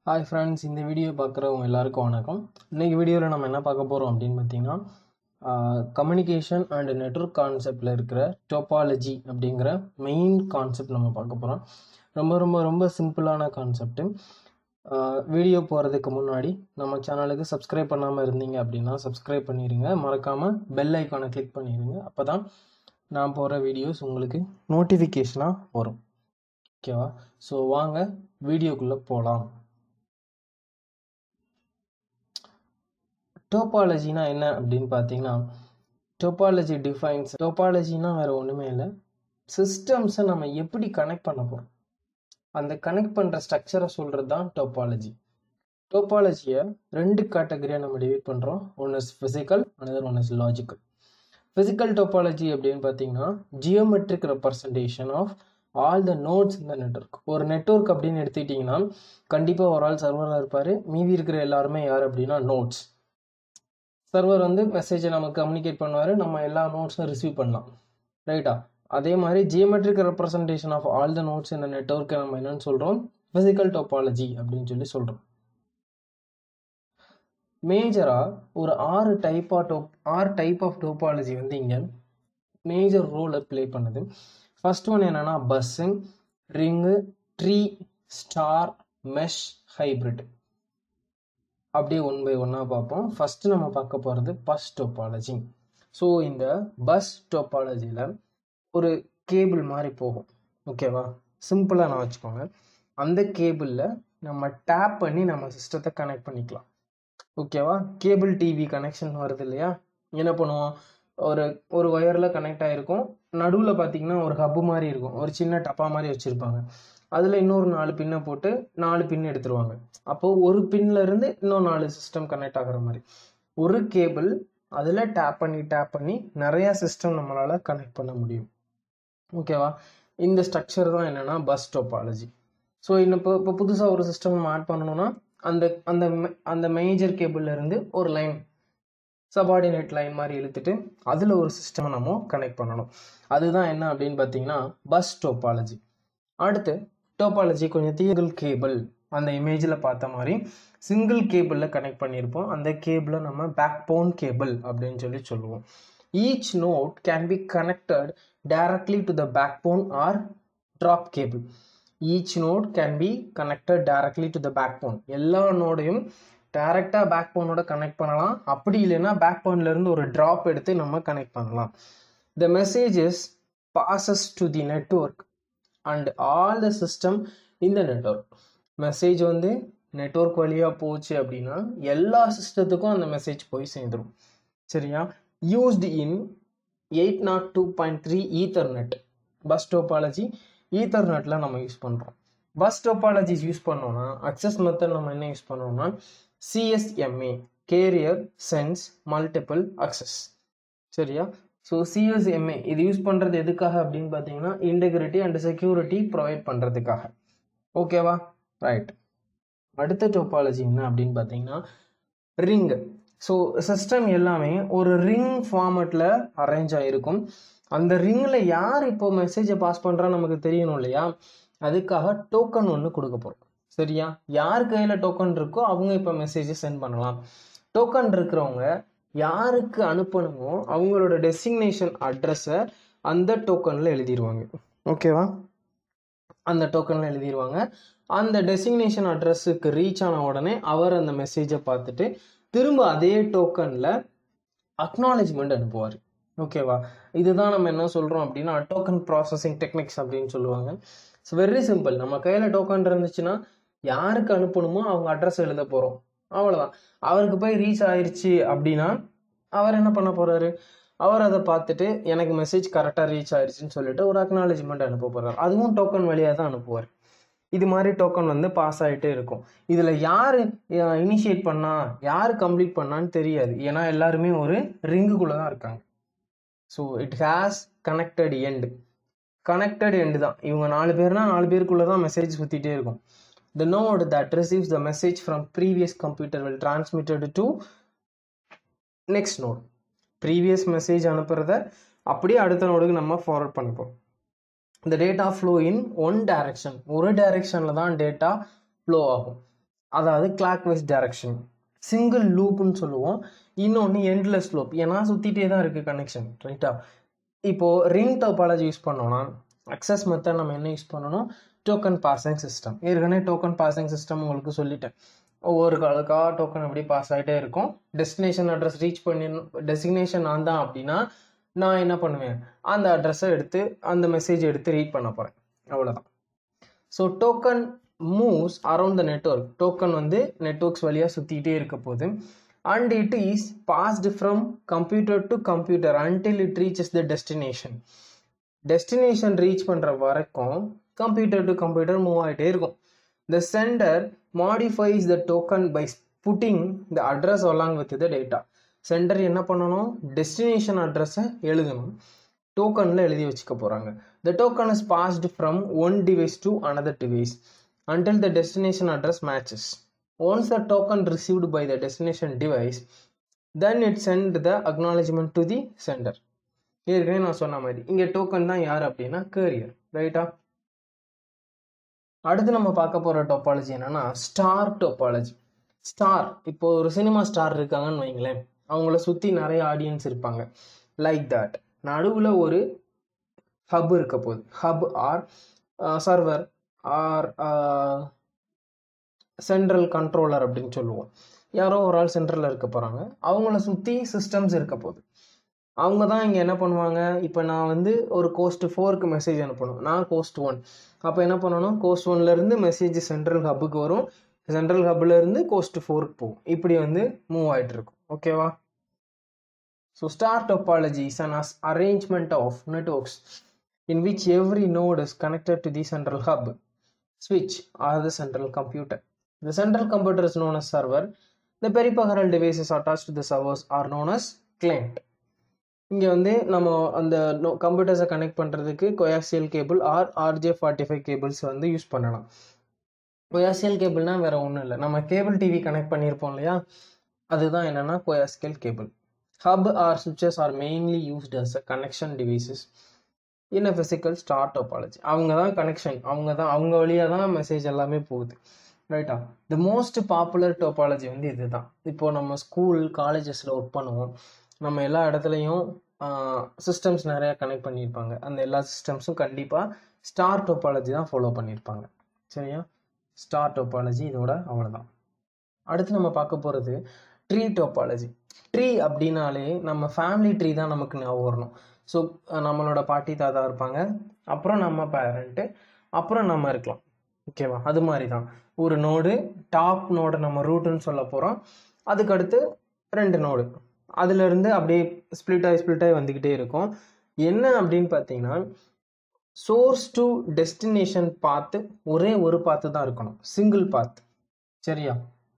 Hi friends இந்த video பார்க்குறவங்க எல்லாருக்கும் வணக்கம் இன்றைக்கி வீடியோவில் நம்ம என்ன பார்க்க போகிறோம் அப்படின்னு பார்த்தீங்கன்னா கம்யூனிகேஷன் அண்ட் நெட்ஒர்க் கான்செப்டில் இருக்கிற டோபாலஜி அப்படிங்கிற மெயின் கான்செப்ட் நம்ம பார்க்க போகிறோம் ரொம்ப ரொம்ப ரொம்ப சிம்பிளான கான்செப்ட்டு வீடியோ போகிறதுக்கு முன்னாடி நம்ம சேனலுக்கு சப்ஸ்கிரைப் பண்ணாமல் இருந்தீங்க அப்படின்னா சப்ஸ்கிரைப் பண்ணிடுங்க மறக்காமல் பெல் ஐக்கானை கிளிக் பண்ணிடுங்க அப்போ தான் நான் போகிற வீடியோஸ் உங்களுக்கு நோட்டிஃபிகேஷனாக வரும் ஓகேவா ஸோ வாங்க வீடியோக்குள்ளே போகலாம் டோபாலஜினா என்ன அப்படின்னு பார்த்தீங்கன்னா டோபாலஜி டிஃபைன்ஸ் டோபாலஜினா வேறு ஒன்றுமே இல்லை சிஸ்டம்ஸை நம்ம எப்படி கனெக்ட் பண்ண போகிறோம் அந்த கனெக்ட் பண்ணுற ஸ்ட்ரக்சரை சொல்கிறது தான் டோபாலஜி டோபாலஜியை ரெண்டு கேட்டகரியாக நம்ம டிவைட் பண்ணுறோம் ஒன்று is physical another one is logical physical topology அப்படின்னு பார்த்தீங்கன்னா geometric representation of all the nodes இந்த நெட்ஒர்க் ஒரு நெட்ஒர்க் அப்படின்னு எடுத்துக்கிட்டிங்கன்னா கண்டிப்பாக ஒரு ஆள் சர்வராக இருப்பார் மீதி இருக்கிற எல்லாருமே யார் அப்படின்னா நோட்ஸ் சர்வர் வந்து மெசேஜை நமக்கு கம்யூனிகேட் பண்ணுவார் நம்ம எல்லா நோட்ஸும் ரிசீவ் பண்ணலாம் ரைட்டா அதே மாதிரி geometric representation of all the nodes இந்த நெட்ஒர்க்கை நம்ம என்னன்னு சொல்கிறோம் ஃபிசிக்கல் டோபாலஜி அப்படின்னு சொல்லி சொல்கிறோம் மேஜராக ஒரு ஆறு டைப் ஆஃப் டோப் ஆறு டைப் ஆஃப் டோபாலஜி வந்து இங்கே மேஜர் ரோலை ப்ளே பண்ணுது ஃபர்ஸ்ட் ஒன் என்னென்னா bus ring tree star mesh hybrid அப்படியே ஒன் பை ஒன்னாக பார்ப்போம் ஃபஸ்ட்டு நம்ம பார்க்க போகிறது பஸ் டோபாலஜி ஸோ இந்த பஸ் டோபாலஜியில் ஒரு கேபிள் மாதிரி போகும் ஓகேவா சிம்பிளாக நான் வச்சுக்கோங்க அந்த கேபிளில் நம்ம டேப் பண்ணி நம்ம சிஸ்டத்தை கனெக்ட் பண்ணிக்கலாம் ஓகேவா கேபிள் டிவி கனெக்ஷன் வருது இல்லையா என்ன பண்ணுவோம் ஒரு ஒரு ஒயரில் கனெக்ட் ஆகிருக்கும் நடுவில் பார்த்தீங்கன்னா ஒரு ஹப்பு மாதிரி இருக்கும் ஒரு சின்ன டப்பா மாதிரி வச்சுருப்பாங்க அதில் இன்னொரு நாலு பின்னை போட்டு நாலு பின் எடுத்துருவாங்க அப்போது ஒரு பின்ல இருந்து இன்னும் நாலு சிஸ்டம் கனெக்ட் ஆகிற மாதிரி ஒரு கேபிள் அதில் டேப் பண்ணி டேப் பண்ணி நிறையா சிஸ்டம் நம்மளால் கனெக்ட் பண்ண முடியும் ஓகேவா இந்த ஸ்ட்ரக்சர் தான் என்னென்னா பஸ் டோபாலஜி ஸோ இன்னும் இப்போ இப்போ புதுசாக ஒரு சிஸ்டம் நம்ம ஆட் பண்ணணும்னா அந்த அந்த அந்த மேஜர் கேபிள்ல இருந்து ஒரு லைன் சபார்டினேட் லைன் மாதிரி இழுத்துட்டு அதில் ஒரு சிஸ்டமை நம்ம கனெக்ட் பண்ணணும் அதுதான் என்ன அப்படின்னு பார்த்தீங்கன்னா பஸ் டோபாலஜி அடுத்து டோபாலஜி கொஞ்சம் தீர்கள் கேபிள் அந்த இமேஜில் பார்த்த மாதிரி சிங்கிள் கேபிளில் கனெக்ட் பண்ணியிருப்போம் அந்த கேபிளை நம்ம பேக் போன் கேபிள் அப்படின்னு சொல்லி சொல்லுவோம் each node can be connected directly to the backbone or drop cable each node can be connected directly to the backbone எல்லா நோடையும் டைரெக்டாக பேக் போனோட கனெக்ட் பண்ணலாம் அப்படி இல்லைன்னா பேக் போன்லேருந்து ஒரு ட்ராப் எடுத்து நம்ம கனெக்ட் பண்ணலாம் the messages passes to the network and all the system இந்த நெட்ஒர்க் மெசேஜ் வந்து நெட்ஒர்க் வழியாக போச்சு அப்படின்னா எல்லா சிஸ்டத்துக்கும் அந்த மெசேஜ் போய் சேர்ந்துடும் சரியா used in eight naught two point three ethernet bus topology ஈத்தர்நெட்டில் நம்ம யூஸ் பண்ணுறோம் பஸ் டோபாலஜிஸ் யூஸ் பண்ணோன்னா அக்சஸ் மெத்தட் நம்ம என்ன யூஸ் பண்ணோம்னா CSMA carrier sense multiple access சரியா ஸோ சிஎஸ்எம்ஏ இது யூஸ் பண்ணுறது எதுக்காக அப்படின்னு பார்த்தீங்கன்னா இன்டெகிரிட்டி அண்ட் செக்யூரிட்டி ப்ரொவைட் பண்ணுறதுக்காக ஓகேவா ரைட் அடுத்த டோபாலஜி என்ன அப்படின்னு பார்த்தீங்கன்னா ரிங் ஸோ சிஸ்டம் எல்லாமே ஒரு ரிங் ஃபார்மேட்டில் அரேஞ்ச் ஆகிருக்கும் அந்த ரிங்கில் யார் இப்போ மெசேஜை பாஸ் பண்ணுறா நமக்கு தெரியணும் இல்லையா அதுக்காக டோக்கன் ஒன்று கொடுக்க போகிறோம் சரியா யார் கையில் டோக்கன் இருக்கோ அவங்க இப்போ மெசேஜை சென்ட் பண்ணலாம் டோக்கன் இருக்கிறவங்க யாருக்கு அனுப்பணுமோ அவங்களோட டெசிக்னேஷன் அட்ரஸை அந்த டோக்கனில் எழுதிடுவாங்க ஓகேவா அந்த டோக்கனில் எழுதிடுவாங்க அந்த டெசிக்னேஷன் அட்ரஸுக்கு ரீச் ஆன உடனே அவர் அந்த மெசேஜை பார்த்துட்டு திரும்ப அதே டோக்கனில் அக்னாலேஜ்மெண்ட் அனுப்புவார் ஓகேவா இதுதான் நம்ம என்ன சொல்கிறோம் அப்படின்னா டோக்கன் ப்ராசஸிங் டெக்னிக்ஸ் அப்படின்னு சொல்லுவாங்க இட்ஸ் வெரி சிம்பிள் நம்ம கையில் டோக்கன் இருந்துச்சுன்னா யாருக்கு அனுப்பணுமோ அவங்க அட்ரஸ் எழுத போகிறோம் அவ்வளோதான் அவருக்கு போய் ரீச் ஆயிடுச்சு அப்படின்னா அவர் என்ன பண்ண போகிறாரு அவர் அதை பார்த்துட்டு எனக்கு மெசேஜ் கரெக்டாக ரீச் ஆயிடுச்சுன்னு சொல்லிட்டு ஒரு அக்னாலேஜ்மெண்ட் அனுப்ப போகிறார் அதுவும் டோக்கன் வழியாக தான் அனுப்புவார் இது மாதிரி டோக்கன் வந்து பாஸ் ஆகிட்டே இருக்கும் இதில் யார் இனிஷியேட் பண்ணா யார் கம்ப்ளீட் பண்ணான்னு தெரியாது ஏன்னா எல்லாருமே ஒரு ரிங்குக்குள்ளே தான் இருக்காங்க so it has connected end connected end தான் இவங்க நாலு பேர்னா நாலு பேருக்குள்ளே தான் மெசேஜ் சுற்றிட்டே இருக்கும் the node that receives the message from previous computer will transmitted to next node previous message அனுப்புறத அப்படியே அடுத்த நோடுக்கு நம்ம ஃபார்வர்ட் பண்ணிப்போம் இந்த data flow in one direction ஒரு டைரக்ஷனில் தான் டேட்டா ஃப்ளோ ஆகும் அதாவது கிளாக் வைஸ் டைரக்ஷன் சிங்கிள் லூப்னு சொல்லுவோம் இன்னொன்று எண்ட்லெஸ் லூப் ஏன்னா சுற்றிட்டே தான் இருக்குது கனெக்ஷன் ரைட்டா இப்போது ரிங் டோபாலஜி யூஸ் பண்ணோன்னா அக்சஸ் மெத்தட் நம்ம என்ன யூஸ் பண்ணணும் டோக்கன் பாசிங் சிஸ்டம் ஏற்கனவே டோக்கன் பாசிங் சிஸ்டம் உங்களுக்கு சொல்லிட்டேன் ஒவ்வொரு காலுக்காக டோக்கன் அப்படி பாஸ் ஆகிட்டே இருக்கும் டெஸ்டினேஷன் அட்ரஸ் ரீச் பண்ணி டெசிக்னேஷன் நான் தான் அப்படின்னா நான் என்ன பண்ணுவேன் அந்த அட்ரஸை எடுத்து அந்த மெசேஜ் எடுத்து ரீட் பண்ண போகிறேன் அவ்வளோதான் so token moves around the network token வந்து நெட்ஒர்க்ஸ் வழியாக சுற்றிக்கிட்டே இருக்க போது and it is passed from computer to computer until it reaches the destination destination reach பண்ணுற வரைக்கும் கம்ப்யூட்டர் டு கம்ப்யூட்டர் மூவ் ஆகிட்டே இருக்கும் the center modifies the token by putting the address along with the data center என்ன பண்ணணும் destination அட்ரஸை எழுதணும் டோக்கனில் எழுதி வச்சுக்க போகிறாங்க the token is passed from one device to another device until the destination address matches. Once the token received by the destination device, then it send the acknowledgement to the sender. ஏற்கனவே நான் சொன்ன மாதிரி இங்கே token தான் யார் அப்படின்னா carrier ரைட்டா அடுத்து நம்ம பார்க்க போகிற டோபாலஜி என்னன்னா ஸ்டார் டோபாலஜி ஸ்டார் இப்போ ஒரு சினிமா ஸ்டார் இருக்காங்கன்னு வைங்களேன் அவங்கள சுற்றி நிறைய ஆடியன்ஸ் இருப்பாங்க லைக் தட் நடுவில் ஒரு ஹப் இருக்க போகுது hub or server or central controller அப்படின்னு சொல்லுவோம் யாரோ ஒரு ஆள் சென்ட்ரலில் இருக்க போகிறாங்க அவங்கள சுற்றி சிஸ்டம்ஸ் இருக்க போகுது அவங்க தான் இங்கே என்ன பண்ணுவாங்க இப்போ நான் வந்து ஒரு கோஸ்ட் ஃபோருக்கு மெசேஜ் அனுப்பணும் நான் கோஸ்ட் ஒன் அப்போ என்ன பண்ணணும் கோஸ்ட் ஒன்லேருந்து மெசேஜ் சென்ட்ரல் ஹப்புக்கு வரும் சென்ட்ரல் ஹப்லேருந்து கோஸ்ட் ஃபோருக்கு போகும் இப்படி வந்து மூவ் ஆகிட்டு இருக்கும் ஓகேவா so star topology is an as arrangement of networks in which every node is connected to the central hub switch or the central computer. The central computer is known as server. The peripheral devices attached to the servers are known as client. இங்கே வந்து நம்ம அந்த கம்ப்யூட்டர்ஸை connect பண்ணுறதுக்கு coaxial cable or RJ forty five cables வந்து use பண்ணலாம் coaxial கேபிள்னா வேற ஒன்றும் இல்லை நம்ம கேபிள் டிவி கனெக்ட் பண்ணியிருப்போம் இல்லையா அதுதான் என்னென்னா coaxial cable hub or switches are mainly used as a connection devices in a physical star topology அவங்க தான் கனெக்ஷன் அவங்க தான் அவங்க வழியாக தான் மெசேஜ் எல்லாமே போகுது ரைட்டா த மோஸ்ட் பாப்புலர் டோபாலஜி வந்து இதுதான் இப்போது நம்ம ஸ்கூல் காலேஜஸில் ஒர்க் பண்ணுவோம் நம்ம எல்லா இடத்துலையும் சிஸ்டம்ஸ் நிறையா கனெக்ட் பண்ணியிருப்பாங்க அந்த எல்லா சிஸ்டம்ஸும் கண்டிப்பாக ஸ்டார் டோபாலஜி தான் ஃபாலோ பண்ணியிருப்பாங்க சரியா ஸ்டார் டோபாலஜி இதோட அவ்வளோதான் அடுத்து நம்ம பார்க்க போகிறது ட்ரீ டோபாலஜி ட்ரீ அப்படின்னாலே நம்ம ஃபேமிலி ட்ரீ தான் நமக்கு ஞாபகம் வரணும் ஸோ நம்மளோட பாட்டி தாத்தா இருப்பாங்க அப்புறம் நம்ம பேரண்ட்டு அப்புறம் நம்ம இருக்கலாம் ஓகேவா அது மாதிரி தான் ஒரு நோடு டாப் நோடு நம்ம ரூட்டுன்னு சொல்ல போகிறோம் அதுக்கடுத்து ரெண்டு நோடு அதுலேருந்து அப்படியே ஸ்ப்ளிட் ஆகி ஸ்ப்ளிட் ஆகி வந்துக்கிட்டே இருக்கும் என்ன அப்படின்னு பார்த்தீங்கன்னா சோர்ஸ் டு டெஸ்டினேஷன் பார்த்து ஒரே ஒரு பார்த்து தான் இருக்கணும் சிங்கிள் பாத் சரியா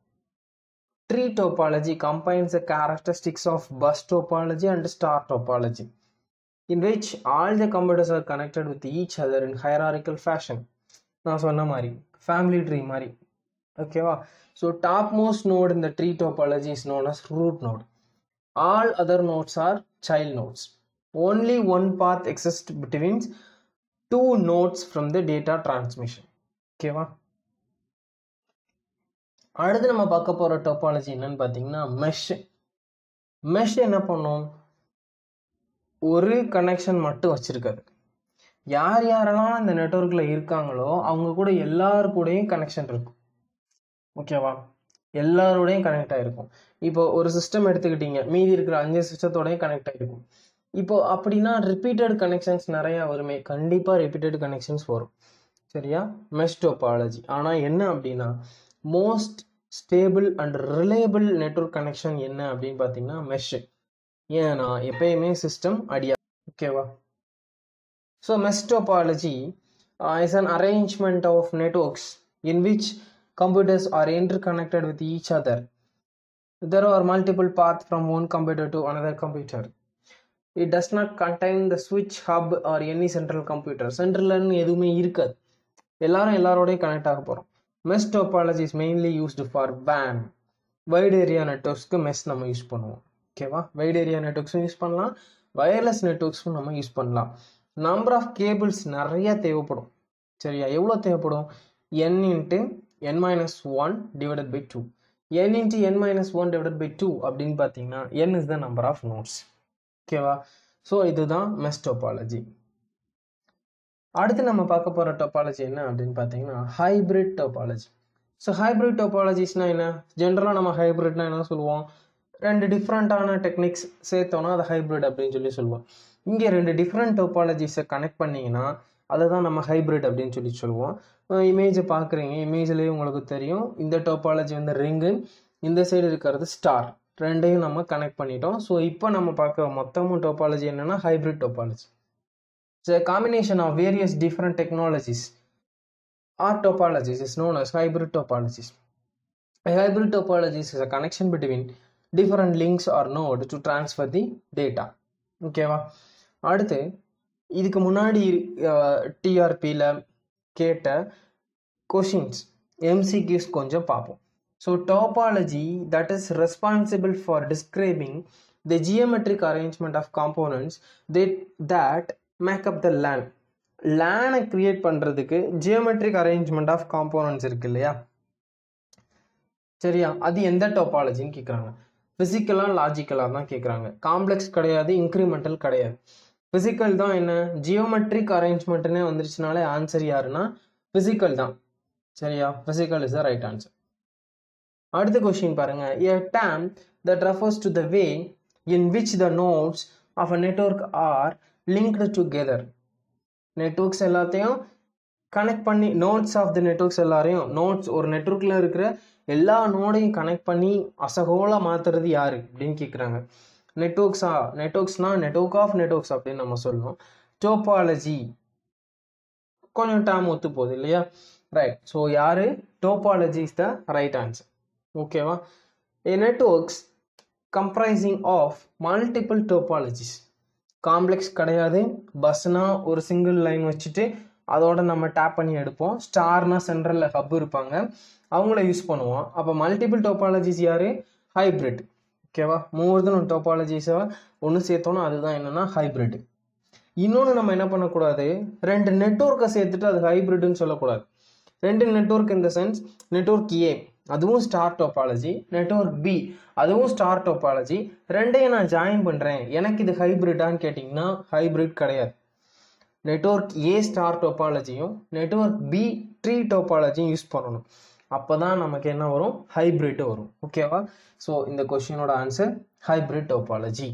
tree topology combines the characteristics of bus topology and star topology in which all the computers are connected with each other in hierarchical fashion நான் சொன்ன மாதிரி ஃபேமிலி ட்ரீ மாதிரி ஓகேவா ஸோ டாப் மோஸ்ட் நோட் இந்த tree topology is known as root node all other nodes are child nodes only one path exist between two nodes from the data transmission ஓகேவா அடுத்து நம்ம பார்க்க போகிற டோபாலஜி என்னன்னு பார்த்தீங்கன்னா மெஷ் மெஷ் என்ன பண்ணும் ஒரு கனெக்ஷன் மட்டும் வச்சுருக்காது யார் யாரெல்லாம் இந்த நெட்ஒர்க்கில் இருக்காங்களோ அவங்க கூட எல்லாரு கூடயும் கனெக்ஷன் இருக்கும் ஓகேவா எல்லாரோடையும் கனெக்ட் ஆகிருக்கும் இப்போ ஒரு சிஸ்டம் எடுத்துக்கிட்டீங்க மீதி இருக்கிற அஞ்சு சிஸ்டத்தோடையும் கனெக்ட் ஆகிருக்கும் இப்போ அப்படின்னா ரிப்பீட்டட் கனெக்ஷன்ஸ் நிறையா வருமே கண்டிப்பாக ரிப்பீட்டட் கனெக்ஷன்ஸ் வரும் சரியா மெஷ் டோபாலஜி ஆனால் என்ன அப்படின்னா most stable and reliable network connection என்ன அப்படின்னு பார்த்தீங்கன்னா மெஷ் ஏன்னா எப்பயுமே சிஸ்டம் அடியா ஓகேவா so mesh topology is an arrangement of networks in which computers are interconnected with each other. There are multiple paths from one computer to another computer. It does not contain the switch hub or any central computer. சென்ட்ரல்னு எதுவுமே இருக்காது எல்லாரும் எல்லாரோடையும் connect ஆக போகிறோம் mesh topology is mainly used for pan wide area நெட்ஒர்க்ஸ்க்கு mesh நம்ம use பண்ணுவோம் ஓகேவா வைட் ஏரியா நெட்ஒர்க்ஸும் யூஸ் பண்ணலாம் வயர்லெஸ் நெட்ஒர்க்ஸும் நம்ம யூஸ் பண்ணலாம் நம்பர் ஆஃப் கேபிள்ஸ் நிறைய தேவைப்படும் சரியா எவ்வளோ தேவைப்படும் n into n minus one divided by two n into n minus one divided by two அப்படின்னு பார்த்தீங்கன்னா n is the number of nodes ஓகேவா ஸோ இதுதான் மெஸ் டோபாலஜி அடுத்து நம்ம பார்க்க போகிற டோபாலஜி என்ன அப்படின்னு பார்த்தீங்கன்னா ஹைபிரிட் டோபாலஜி ஸோ ஹைபிரிட் டோபாலஜிஸ்னா என்ன ஜென்ரலாக நம்ம ஹைபிரிட்னா என்ன சொல்லுவோம் ரெண்டு டிஃப்ரெண்ட்டான டெக்னிக்ஸ் சேர்த்தோன்னா அது ஹைபிரிட் அப்படின்னு சொல்லி சொல்லுவோம் இங்கே ரெண்டு டிஃப்ரெண்ட் டோபாலஜிஸை கனெக்ட் பண்ணிங்கன்னா அதை தான் நம்ம ஹைபிரிட் அப்படின்னு சொல்லி சொல்லுவோம் இமேஜை பார்க்குறீங்க இமேஜ்லேயே உங்களுக்கு தெரியும் இந்த டோபாலஜி வந்து ரிங்கு இந்த சைடு இருக்கிறது ஸ்டார் ரெண்டையும் நம்ம கனெக்ட் பண்ணிட்டோம் ஸோ இப்போ நம்ம பார்க்குற மொத்தமும் டோபாலஜி என்னென்னா hybrid topology it's a combination of various different technologies or topologies is known as hybrid topologies. A hybrid topology is a connection between different links or node to transfer the data. ஓகேவா அடுத்து இதுக்கு முன்னாடி டிஆர்பியில் கேட்ட questions MCQs கொஞ்சம் பார்ப்போம் so topology that is responsible for describing the geometric arrangement of components that make up the LAN லேனை create பண்ணுறதுக்கு geometric arrangement of components இருக்கு இல்லையா சரியா அது எந்த டோபாலஜின்னு கேட்குறாங்க ஃபிசிக்கலாக லாஜிக்கலாக தான் கேட்குறாங்க காம்ப்ளெக்ஸ் கிடையாது இன்க்ரிமெண்டல் கிடையாது ஃபிசிக்கல் தான் என்ன ஜியோமெட்ரிக் அரேஞ்ச்மெண்ட்னே வந்துருச்சுனாலே ஆன்சர் யாருன்னா ஃபிசிக்கல் தான் சரியா physical is the right answer அடுத்த கொஸ்டின் பாருங்க a term that refers to the way in which the nodes of a network are linked together networks எல்லாத்தையும் கனெக்ட் பண்ணி நோட்ஸ் ஆஃப் த நெட்ஒர்க்ஸ் எல்லாரையும் nodes ஒரு நெட்ஒர்க்கில் இருக்கிற எல்லா நோடையும் கனெக்ட் பண்ணி அசகோலாக மாற்றுறது யார் அப்படின்னு கேட்குறாங்க நெட்ஒர்க்ஸா நெட்ஒர்க்ஸ்னா நெட்ஒர்க் ஆஃப் நெட்ஒர்க்ஸ் அப்படின்னு நம்ம சொல்லணும் டோபாலஜி கொஞ்சம் டைம் ஒத்து போகுது இல்லையா ரைட் ஸோ யார் topology is the right answer ஓகேவா A networks comprising of multiple topologies complex கிடையாது பஸ்னா ஒரு சிங்கிள் லைன் வச்சுட்டு அதோட நம்ம டேப் பண்ணி எடுப்போம் ஸ்டார்னா சென்ட்ரலில் ஹப் இருப்பாங்க அவங்கள யூஸ் பண்ணுவோம் அப்போ மல்டிபிள் டோபாலஜிஸ் யார் ஹைப்ரிட் ஓகேவா மோர் தென் டோபாலஜிஸை ஒன்று சேர்த்தோன்னா அதுதான் என்னென்னா ஹைப்ரிட் இன்னொன்று நம்ம என்ன பண்ணக்கூடாது ரெண்டு நெட்ஒர்க்கை சேர்த்துட்டு அது ஹைப்ரிட்னு சொல்லக்கூடாது ரெண்டு நெட்ஒர்க் இந்த சென்ஸ் நெட்ஒர்க் ஏ அதுவும் ஸ்டார் டோபாலஜி நெட்ஒர்க் பி அதுவும் ஸ்டார் டோபாலஜி ரெண்டையும் நான் ஜாயின் பண்ணுறேன் எனக்கு இது ஹைப்ரிட்டான்னு கேட்டிங்கன்னா ஹைப்ரிட் கிடையாது நெட்ஒர்க் ஏ ஸ்டார் டோபாலஜியும் நெட்ஒர்க் பி ட்ரீ டோபாலஜியும் யூஸ் பண்ணணும் அப்போ தான் நமக்கு என்ன வரும் ஹைப்ரிட் வரும் ஓகேவா ஸோ இந்த கொஷினோட answer hybrid topology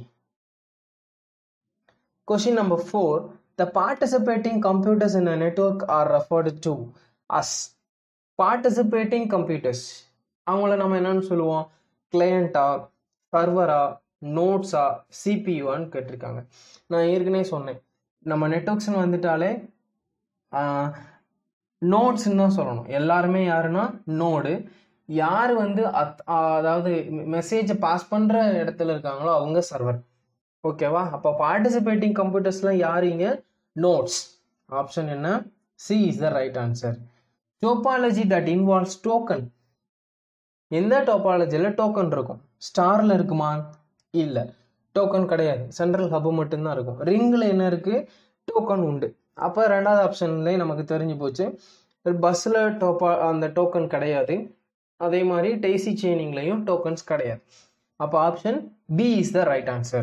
question number four the participating computers in a network are referred to as participating computers அவங்கள நம்ம என்னன்னு சொல்லுவோம் கிளையண்டா சர்வரா நோட்ஸா சிபியூன்னு கேட்டிருக்காங்க நான் ஏற்கனவே சொன்னேன் நம்ம நெட்ஒர்க்ஸ்னு வந்துட்டாலே நோட்ஸ்ன்னு தான் சொல்லணும் எல்லாருமே யாருன்னா நோடு யார் வந்து அத் அதாவது மெசேஜை பாஸ் பண்ணுற இடத்துல இருக்காங்களோ அவங்க சர்வர் ஓகேவா அப்போ பார்ட்டிசிபேட்டிங் கம்ப்யூட்டர்ஸ்லாம் யார் இங்கே நோட்ஸ் ஆப்ஷன் என்ன C is the right answer topology that involves token எந்த டோபாலஜியில் டோக்கன் இருக்கும் ஸ்டாரில் இருக்குமா இல்லை டோக்கன் கிடையாது சென்ட்ரல் ஹப்பு மட்டும்தான் இருக்கும் ரிங்கில் என்ன இருக்குது டோக்கன் உண்டு அப்போ ரெண்டாவது ஆப்ஷன்லேயே நமக்கு தெரிஞ்சு போச்சு பஸ்ஸில் டோப்பா அந்த டோக்கன் கிடையாது அதே மாதிரி டேசி செயினிங்லையும் டோக்கன்ஸ் கிடையாது அப்போ option B is the right answer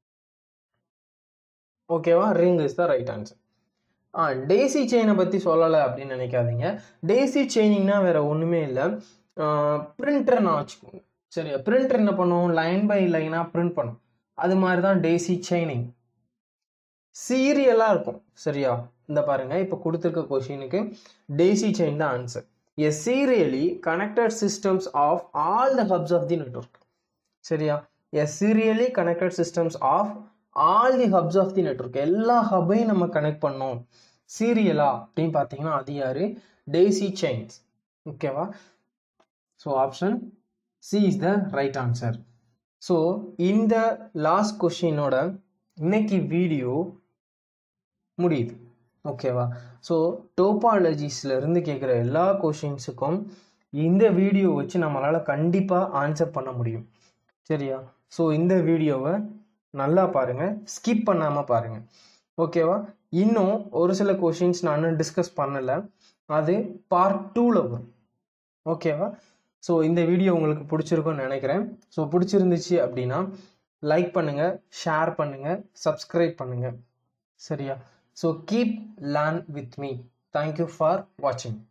ஓகேவா ring is the right answer ஆ டேசி செயினை பற்றி சொல்லலை அப்படின்னு நினைக்காதீங்க டேசி செயினிங்னா வேற ஒன்றுமே இல்லை பிரிண்டர் நான் வச்சுக்கோங்க சரியா பிரிண்டர் என்ன பண்ணுவோம் லைன் பை லைனாக பிரிண்ட் பண்ணும் அது மாதிரி தான் டேசி செயினிங் சீரியலாக இருக்கும் சரியா இந்த பாருங்க இப்போ கொடுத்துருக்க கொஷினுக்கு டேசி செயின் தான் answer a serially connected systems of all the hubs of the network சரியா a serially connected systems of all the hubs of the network எல்லா ஹப்பையும் நம்ம கனெக்ட் பண்ணோம் சீரியலா அப்படின்னு பார்த்தீங்கன்னா அது யாரு டேசி செயின்ஸ் ஓகேவா so option C is the right answer so இந்த லாஸ்ட் கொஷினோட இன்னைக்கு வீடியோ முடியுது ஓகேவா ஸோ டோபாலஜிஸ்ல இருந்து கேட்குற எல்லா கொஷின்ஸுக்கும் இந்த வீடியோ வச்சு நம்மளால் கண்டிப்பாக ஆன்சர் பண்ண முடியும் சரியா ஸோ இந்த வீடியோவை நல்லா பாருங்கள் ஸ்கிப் பண்ணாமல் பாருங்கள் ஓகேவா இன்னும் ஒரு சில கொஷின்ஸ் நான் டிஸ்கஸ் பண்ணலை அது பார்ட் டூவில் வரும் ஓகேவா ஸோ இந்த வீடியோ உங்களுக்கு பிடிச்சிருக்கும்னு நினைக்கிறேன் ஸோ பிடிச்சிருந்துச்சு அப்படின்னா லைக் பண்ணுங்கள் ஷேர் பண்ணுங்கள் சப்ஸ்கிரைப் பண்ணுங்கள் சரியா so keep learn with me thank you for வாட்சிங்